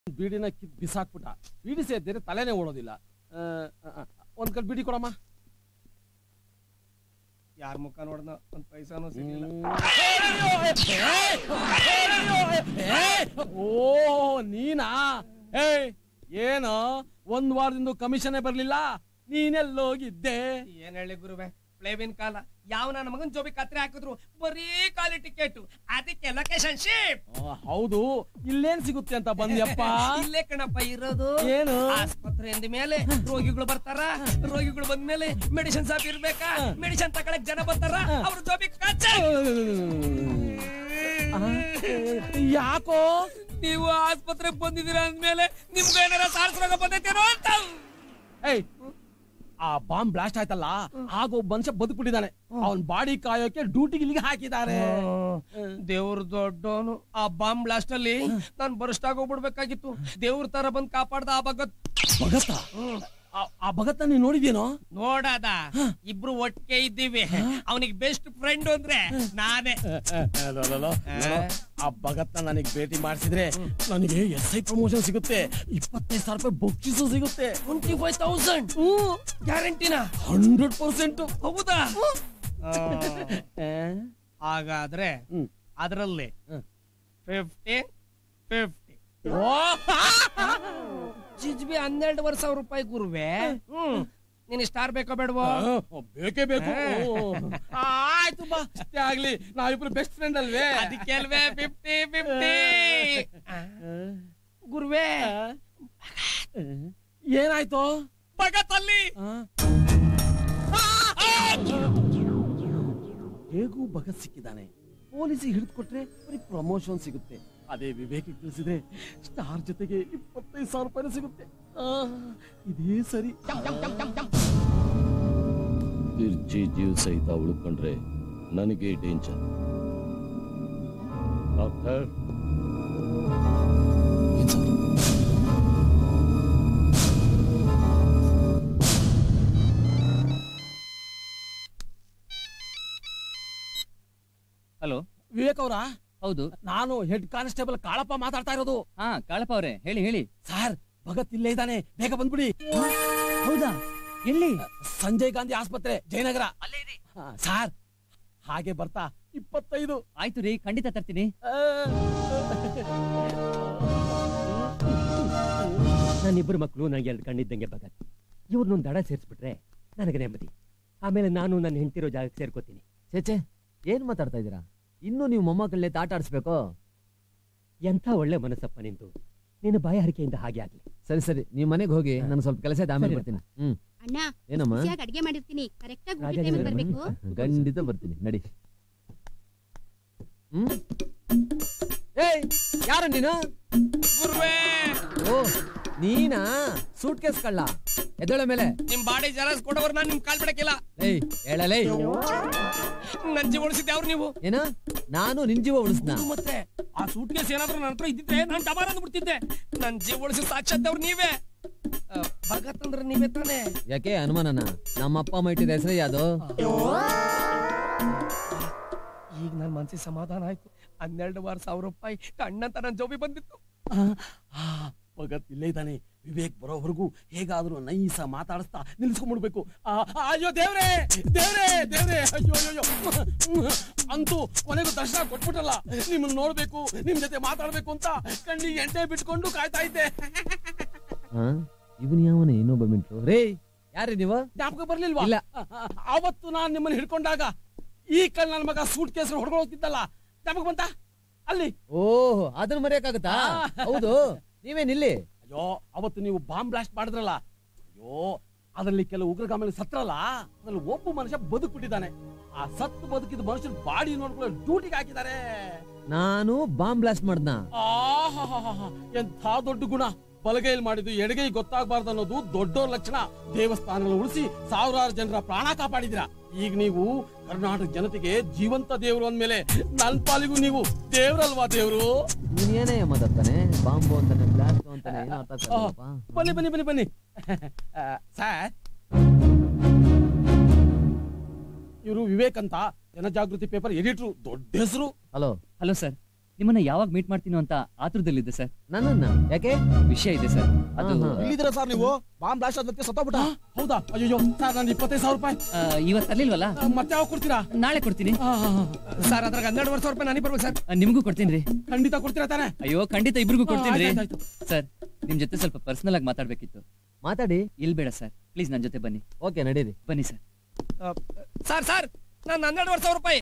ಬೀಡಿನ ಕಿತ್ ಬಿಸಾಕ್ಬಿಟ್ಟ ಬೀಡಿ ಸೇದಿದ್ರೆ ತಲೆನೇ ಓಡೋದಿಲ್ಲ ಆ, ಆ, ಆ, ಒಂದ್ ಕಟ್ ಬೀಡಿ ಕೊಡಮ್ಮ ಯಾರ ಮುಖ ನೋಡ್ದ ಒಂದ್ ಪೈಸಾನು ಸಿಗ್ಲಿಲ್ಲ ಓ ನೀನಾ ಏಯ್ ಏನು ಒಂದ್ ವಾರದಿಂದ ಕಮಿಷನ್ ಬರ್ಲಿಲ್ಲ ನೀನೆಲ್ಲೋಗಿದ್ದೆ ಏನ್ ಹೇಳಿ ಗುರುವೆ ಪ್ಲೇವಿನ್ ಕಾಲ ಯಾವ ನನ್ನ ಮಗನ್ ಜೋಬಿ ಕತ್ರೆ ಹಾಕಿದ್ರು ಬರೀ ಖಾಲಿ ಟಿಕೆಟ್ ಅದಕ್ಕೆ ಲೊಕೇಶನ್ ಶಿಪ್ ಆ, ಹೌದು ಇಲ್ಲೇನ್ ಸಿಗುತ್ತೆ ಅಂತ ಬಂದ್ಯಪ್ಪ ಇಲ್ಲೇ ಕಣಪ್ಪ ಇರೋದು ಏನು ಆಸ್ಪತ್ರೆ ಅಂದ ಮೇಲೆ ರೋಗಿಗಳು ಬರ್ತಾರ ರೋಗಿಗಳು ಬಂದ್ಮೇಲೆ ಮೆಡಿಸಿನ್ ಶಾಪ್ ಇರ್ಬೇಕಾ ಮೆಡಿಸಿನ್ ತಗೊಳಕ್ ಜನ ಬರ್ತಾರ ಅವ್ರ ಜೋಬಿ ಕಚ್ಚ ಆ, ಯಾಕೋ ನೀವು ಆಸ್ಪತ್ರೆಗೆ ಬಂದಿದ್ದೀರಾ ಅಂದ್ಮೇಲೆ ನಿಮ್ಗೆ ಏನಾರ ಸಾರ್ಸ್ರೋಗ ಬಂದೈತೇನೋ ಅಂತ ಏಯ್ ಆ ಬಾಂಬ್ ಬ್ಲಾಸ್ಟ್ ಆಯ್ತಲ್ಲ ಆಗ ಒಬ್ಬ ಮನುಷ್ಯ ಬದುಕ್ಬಿಟ್ಟಿದ್ದಾನೆ ಅವನ್ ಬಾಡಿ ಕಾಯೋಕೆ ಡ್ಯೂಟಿಗೆ ಇಲ್ಲಿಗೆ ಹಾಕಿದ್ದಾರೆ ದೇವ್ರ ದೊಡ್ಡವನು ಆ ಬಾಂಬ್ ಬ್ಲಾಸ್ಟ್ ಅಲ್ಲಿ ನಾನ್ ಬರಸ್ಟ್ ಹೋಗ್ಬಿಡ್ಬೇಕಾಗಿತ್ತು ದೇವ್ರ ತರ ಬಂದ್ ಕಾಪಾಡ್ದ ಆ ಭಗತ್ ಭಗತ್ತ ಆ- ಆ ಭಗತ್ತ ನೀನ್ ನೋಡಿದ್ಯೇನೋ ನೋಡದ ಇಬ್ರು ಒಟ್ಟಿಗೆ ಇದ್ದೀವಿ ಅವನಿಗೆ ಬೆಸ್ಟ್ ಫ್ರೆಂಡ್ ಅಂದ್ರೆ ನಾನೇ ಆ ಭಗತ್ನ ನನಗೆ ಭೇಟಿ ಮಾಡಿಸಿದ್ರೆ ನನಗೆ ಎಸ್ ಐ ಪ್ರಮೋಷನ್ ಸಿಗುತ್ತೆ ಇಪ್ಪತ್ತೈದು ಸಾವಿರ ರೂಪಾಯಿ ಬೊಕ್ಸಿಸು ಸಿಗುತ್ತೆ ಟ್ವೆಂಟಿ ಫೈವ್ ತೌಸಂಡ್ ಗ್ಯಾರಂಟಿನ ಹಂಡ್ರೆಡ್ ಪರ್ಸೆಂಟ್ ಹೌದಾ ಹಾಗಾದ್ರೆ ಹ್ಮ್. ಅದರಲ್ಲಿ ಹ್ಮ್. ಫಿಫ್ಟಿ ಫಿಫ್ಟಿ ಜಿಜ್ಬಿ ಹನ್ನೆರಡು ವರ್ಷ ಸಾವಿರ ರೂಪಾಯಿ ಗುರುವೆ ಹ್ಮ್ ನೀನ್ ಸ್ಟಾರ್ ಬೇಕೋ ಬೇಡವೋ ಬೇಕೇ ಬೇಕು ಆ, ಆಯ್ತು ಬಾ ಅಷ್ಟೇ ಆಗ್ಲಿ ನಾವಿಬ್ರು ಬೆಸ್ಟ್ ಫ್ರೆಂಡ್ ಅಲ್ವೇ ಅದಕ್ಕೆ ಅಲ್ವೇ ಫಿಫ್ಟಿ ಫಿಫ್ಟಿ ಗುರುವೆ ಏನಾಯ್ತು ಭಗತ್ತಲ್ಲಿ ಹೇಗೂ ಭಗತ್ ಸಿಕ್ಕಿದ್ದಾನೆ ಪೊಲೀಸಿಗೆ ಹಿಡಿದು ಕೊಟ್ರೆ ಬರೀ ಪ್ರಮೋಷನ್ ಸಿಗುತ್ತೆ ಅದೇ ವಿವೇಕಿಗೆ ತಿಳಿಸಿದ್ರೆ ಸ್ಟಾರ್ ಜೊತೆಗೆ ಇಪ್ಪತ್ತೈದು ಸಾವಿರ ರೂಪಾಯಿ ಸಿಗುತ್ತೆ ಆ, ಇದೇ ಸರಿ ತಿರ್ಚಿ ಜೀವ ಸಹಿತ ಉಳ್ಕೊಂಡ್ರೆ ನನಗೆ ಡೇಂಜರ್ ಡಾಕ್ಟರ್ ಹಲೋ ವಿವೇಕ್ ಅವರ ಹೌದು ನಾನು ಹೆಡ್ ಕಾನ್ಸ್ಟೇಬಲ್ ಕಾಳಪ್ಪ ಮಾತಾಡ್ತಾ ಇರೋದು ಹಾ ಕಾಳಪ್ಪ ಅವ್ರೆ ಹೇಳಿ ಹೇಳಿ ಸರ್ ಭಗತ್ ಇಲ್ಲೇ ಇದ್ದಾನೆ ಬೇಗ ಬಂದ್ಬಿಡಿ ಹೌದಾ ಎಲ್ಲಿ ಸಂಜಯ್ ಗಾಂಧಿ ಆಸ್ಪತ್ರೆ ಜಯನಗರ ಹಾ, ಸರ್ ಹಾಗೆ ಬರ್ತಾ ಇಪ್ಪತ್ತೈದು ಆಯ್ತು ರೀ ಖಂಡಿತ ತರ್ತೀನಿ ಆ, ನನ್ನಿಬ್ಬರು ಮಕ್ಕಳು ನನಗೆ ಎರಡು ಕಣ್ಣಿದ್ದಂಗೆ ಭಗತ್ ಇವ್ರನ್ನೊಂದು ದಡ ಸೇರಿಸ್ಬಿಟ್ರೆ ನನಗೆ ನೆಮ್ಮದಿ ಆಮೇಲೆ ನಾನು ನನ್ನ ಹೆಂಡತಿರೋ ಜಾಗಕ್ಕೆ ಸೇರ್ಕೋತೀನಿ ಚೇಚೆ ಏನ್ ಮಾತಾಡ್ತಾ ಇದ್ದೀರಾ ಇನ್ನು ನೀವು ಮೊಮ್ಮಕ್ಕಳನ್ನೇ ತಾಟ ಆಡಿಸ್ಬೇಕು ಎಂಥ ಒಳ್ಳೆ ಮನಸ್ಸಪ್ಪ ನಿಂತು ನಿನ್ನ ಬಾಯಾರಿಕೆಯಿಂದ ಹಾಗೆ ಆಗ್ಲಿ ಸರಿ ಸರಿ ನೀವ್ ಮನೆಗೆ ಹೋಗಿ ನಾನು ಸ್ವಲ್ಪ ಕೆಲಸ ಇದೆ ಆಮೇಲೆ ಸರಿ. ಬರ್ತೀನಿ ಹ್ಮ್ ಅಣ್ಣ ಏನಮ್ಮ ಬಿಸಿಯಾಗಿ ಅಡ್ಗೆ ಮಾಡಿರ್ತೀನಿ ಕರೆಕ್ಟ್ ಆಗಿ ಊಟ ರಾಜಾ ಟೈಮಿಗೆ ಜನ- ಬರ್ಬೇಕು ಖಂಡಿತ ಬರ್ತೀನಿ ನಡಿ ಹ್ಮ್ ಏಯ್ ಯಾರು ನೀನು ಗುರುವೆ ಓ ನೀನಾ ಸೂಟ್ ಕೇಸ್ ಕಳ್ಳ ಎದ್ದೇಳ ಮೇಲೆ ನಿಮ್ ಬಾಡಿ ಜಲಸ್ ಕೊಡೋರ್ ನಾನ್ ನಿಮ್ ಕಾಲ್ ಬಿಡಕ್ಕಿಲ್ಲ ಏಯ್ ಹೇಳಲೇ ನನ್ ಜೀವ ಉಳಿಸಿದ್ದೆ ಅವ್ರು ನೀವು ಏನ ನಾನು ನಿನ್ ಜೀವ ಉಳಿಸ್ನ ಹೌದು ಮತ್ತೆ ಆ ಸೂಟ್ ಕೇಸ್ ಏನಾದ್ರೂ ನನ್ನ ಹತ್ರ ಇದ್ದಿದ್ರೆ ನಾನ್ ಡಮಾರ ಅಂದ್ಬಿಡ್ತಿದ್ದೆ ನನ್ ಜೀವ ಉಳಿಸಿ ಸಾಕ್ಷಾತ್ ಅವ್ರು ನೀವೇ ಆ, ಭಗತ್ ಅಂದ್ರೆ ನೀವೇ ತಾನೇ ಯಾಕೆ ಅನುಮಾನನ ನಮ್ಮ ಅಪ್ಪ ಅಮ್ಮ ಇಟ್ಟಿದ ಹೆಸರೇ ಯಾವ್ದು ಈಗ ನನ್ ಮನ್ಸಿಗೆ ಸಮಾಧಾನ ಆಯ್ತು ಹನ್ನೆರಡು ವಾರ ಸಾವಿರ ರೂಪಾಯಿ ಕಣ್ಣಂತ ನನ್ ಜೋಬಿ ಬಂದಿತ್ತು ಆ, ಆ, ಭಗತ್ ಇಲ್ಲೇ ಇದ್ದಾನೆ ವಿವೇಕ್ ಬರೋವರೆಗೂ ಹೇಗಾದ್ರೂ ನೈಸ ಮಾತಾಡಿಸ್ತಾ ನಿಲ್ಸ್ಕೊಂಡ್ಬಿಡ್ಬೇಕು ಆ, ಆ, ಅಯ್ಯೋ ದೇವ್ರೇ ದೇವ್ರೇ ದೇವ್ರೇ ಅಯ್ಯೋ ಅಯ್ಯೋ ಅಯ್ಯೋ ಅಂತೂ ಕೊನೆಗೂ ದರ್ಶನ ಕೊಟ್ಬಿಟ್ಟಲ್ಲ ನಿಮ್ಮನ್ನ ನೋಡ್ಬೇಕು ನಿಮ್ ಜೊತೆ ಮಾತಾಡ್ಬೇಕು ಅಂತ ಕಣ್ಣಿಗೆ ಎಂಟೆ ಬಿಟ್ಕೊಂಡು ಕಾಯ್ತಾ ಇದ್ದೆ ಹಾ ಇವನ್ ಯಾವನ ಇನ್ನೊಬ್ಬ ಮಿಂಟ್ರು ರೇ ಯಾರೇ ನೀವು ಜ್ಞಾಪಕ ಬರ್ಲಿಲ್ವಾ ಇಲ್ಲ. ಆ, ಆ, ಆವತ್ತು ನಾನ್ ನಿಮ್ಮನ್ನ ಹಿಡ್ಕೊಂಡಾಗ ಈ ಕಳ್ ನನ್ನ ಮಗ ಸೂಟ್ ಕೇಸ್ ಹೊಡ್ಕೊಂಡು ಹೋಗ್ತಿದ್ದಲ್ಲ ಜ್ಞಾಪಕ ಬಂತ ಅಲ್ಲಿ ಓಹ್ ಅದನ್ನ ಮರೆಯಕ್ಕಾಗತ್ತಾ ಆ. ಹೌದು ನೀವೇನಿಲ್ಲಿ ಅಯ್ಯೋ ಅವತ್ತು ನೀವು ಬಾಂಬ್ ಬ್ಲಾಸ್ಟ್ ಮಾಡಿದ್ರಲ್ಲ ಅಯ್ಯೋ ಅದರಲ್ಲಿ ಕೆಲವು ಉಗ್ರಗಾಮಿಗಳು ಸತ್ರಲ್ಲ ಅದ್ರಲ್ಲಿ ಒಬ್ಬ ಮನುಷ್ಯ ಬದುಕ್ಬಿಟ್ಟಿದ್ದಾನೆ ಆ ಸತ್ತು ಬದುಕಿದ ಮನುಷ್ಯನ ಬಾಡಿ ನೋಡ್ಕೊಳ್ಳೋ ಡ್ಯೂಟಿಗೆ ಹಾಕಿದ್ದಾರೆ ನಾನು ಬಾಂಬ್ ಬ್ಲಾಸ್ಟ್ ಮಾಡ್ದ ಆಹಾಹಾಹಾ, ಎಂಥ ದೊಡ್ಡ ಗುಣ ಬಲಗೈಲಿ ಮಾಡಿದ್ದು ಎಡಗೈ ಗೊತ್ತಾಗಬಾರ್ದು ಅನ್ನೋದು ದೊಡ್ಡೋರ್ ಲಕ್ಷಣ ದೇವಸ್ಥಾನಗಳು ಉಳಿಸಿ ಸಾವಿರಾರು ಜನರ ಪ್ರಾಣ ಕಾಪಾಡಿದಿರ ಈಗ ನೀವು ಕರ್ನಾಟಕ ಜನತೆಗೆ ಜೀವಂತ ದೇವರು ಅಂದ್ಮೇಲೆ ನನ್ ಪಾಲಿಗೂ ನೀವು ದೇವ್ರಲ್ವಾ ದೇವ್ರು ನೀನ್ ಏನೇ ಮಾತಾಡ್ತಾನೆ ಬಾಂಬು ಅಂತಾನೆ ಬ್ಲಾಸ್ಟ್ ಅಂತಾನೆ ಏನೋ ಅರ್ಥ ಆಗ್ತಾ ಇಲ್ಲಪ್ಪ. ಬನ್ನಿ ಬನ್ನಿ ಬನ್ನಿ ಬನ್ನಿ ಸರ್ ಇವರು ವಿವೇಕ್ ಅಂತ ಜನಜಾಗೃತಿ ಪೇಪರ್ ಎಡಿಟ್ರು ದೊಡ್ಡ ಹೆಸರು ಹಲೋ ಹಲೋ ಸರ್ ನಿಮ್ಮನ್ನ ಯಾವಾಗ ಮೀಟ್ ಮಾಡ್ತೀನೋ ಅಂತ ಆತುರದಲ್ಲಿದ್ದೆ ಸರ್ ನನ್ನನ್ನ ಯಾಕೆ ವಿಷಯ ಇದೆ ಸರ್ ಅದು ಆಹಾ. ಇಲ್ಲಿದ್ದೀರಾ ಸರ್ ನೀವು ಬಾಂಬ್ ಬ್ಲಾಸ್ಟ್ ಆದ ವ್ಯಕ್ತಿ ಸತ್ತೋಗ್ಬಿಟ್ಟ ಆ, ಹೌದಾ ಅಯ್ಯೋ ಸರ್ ನಾನು ಇಪ್ಪತ್ತೈದು ಸಾವಿರ ರೂಪಾಯಿ ಆ, ಇವತ್ತು ತರ್ಲಿಲ್ವಲ್ಲ ಆ, ಮತ್ತೆ ಯಾವಾಗ ಕೊಡ್ತೀರಾ ನಾಳೆ ಕೊಡ್ತೀನಿ ಆ, ಆ, ಆ, ಸರ್ ಅದ್ರಾಗ ಹನ್ನೆರಡು ವರ್ಷ ರೂಪಾಯಿ ನನಗೆ ಬರ್ಬೇಕು ಸರ್ ಆ, ನಿಮ್ಗೂ ಕೊಡ್ತೀನಿ ರೀ ಖಂಡಿತ ಕೊಡ್ತೀರಾ ತಾನೆ ಅಯ್ಯೋ ಖಂಡಿತ ಇಬ್ರಿಗೂ ಕೊಡ್ತೀನಿ ರೀ ಆಯ್ತ್, ಆಯ್ತ್, ಆಯ್ತ್. ಸರ್ ನಿಮ್ ಜೊತೆ ಸ್ವಲ್ಪ ಪರ್ಸನಲ್ ಆಗಿ ಮಾತಾಡ್ಬೇಕಿತ್ತು ಮಾತಾಡಿ ಇಲ್ ಬೇಡ ಸರ್ ಪ್ಲೀಸ್ ನನ್ನ ಜೊತೆ ಬನ್ನಿ ಓಕೆ ನಡೀರಿ ಬನ್ನಿ ಸರ್ ಸರ್ ಸರ್ ನಾನು ಹನ್ನೆರಡು ವರ್ಷ ರೂಪಾಯಿ